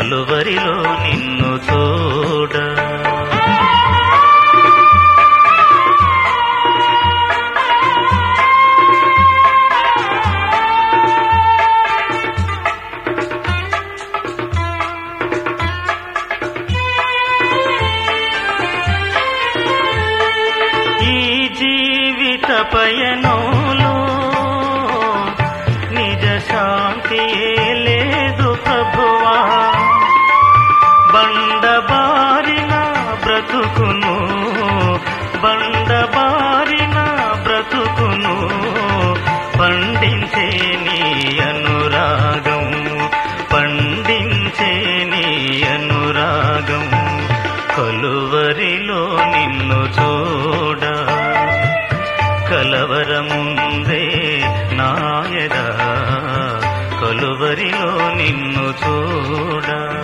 కలువరిలో నిన్ను చూడ ఈ జీవిత పయనంలో నిజ శాంతి లేదు ప్రభువా బండబారిన బ్రతుకును బండబారిన బ్రతుకును పండించే నీ అనురాగం పండించే నీ అనురాగం కొలువరిలో నిన్ను చూడ కలవరముందే నాయదా కొలువరిలో నిన్ను చూడ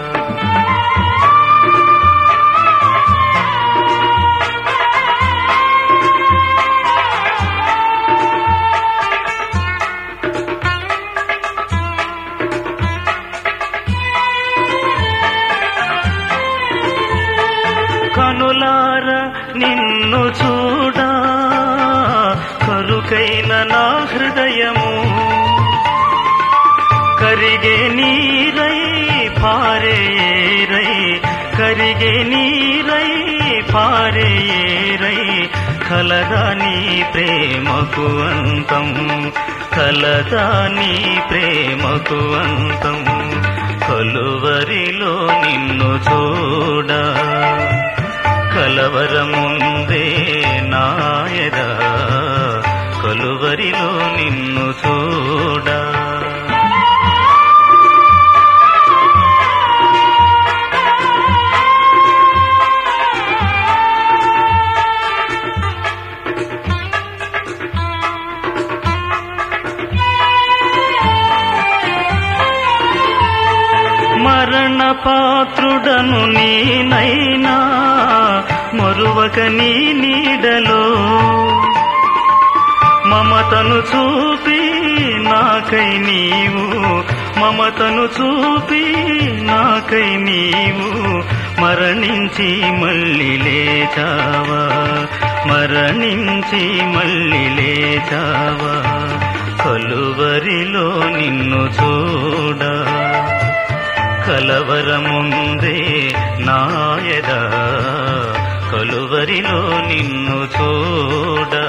కనులార నిన్ను చూడా కరుకైన నా హృదయము కరిగే నీరై పారేరై కరిగే నీరై పారేరై కలదా నీ ప్రేమకు అంతం కలదా నీ ప్రేమకు అంతం కొలువరిలో నిన్ను చూడా కలవరముందే నాయదా కొలువరిలో నిన్ను చూడా మరణ పాత్రుడను నేనైనా మరువక నీ నీడలో మమతను చూపి నాకై నీవు మమతను చూపి నాకై నీవు మరణించి మళ్ళీ లేచావా మరణించి మళ్ళీ లేచావా కొలువరిలో నిన్ను చూడా కలవరముందే నాయదా కొలువరిలో నిన్ను చూడా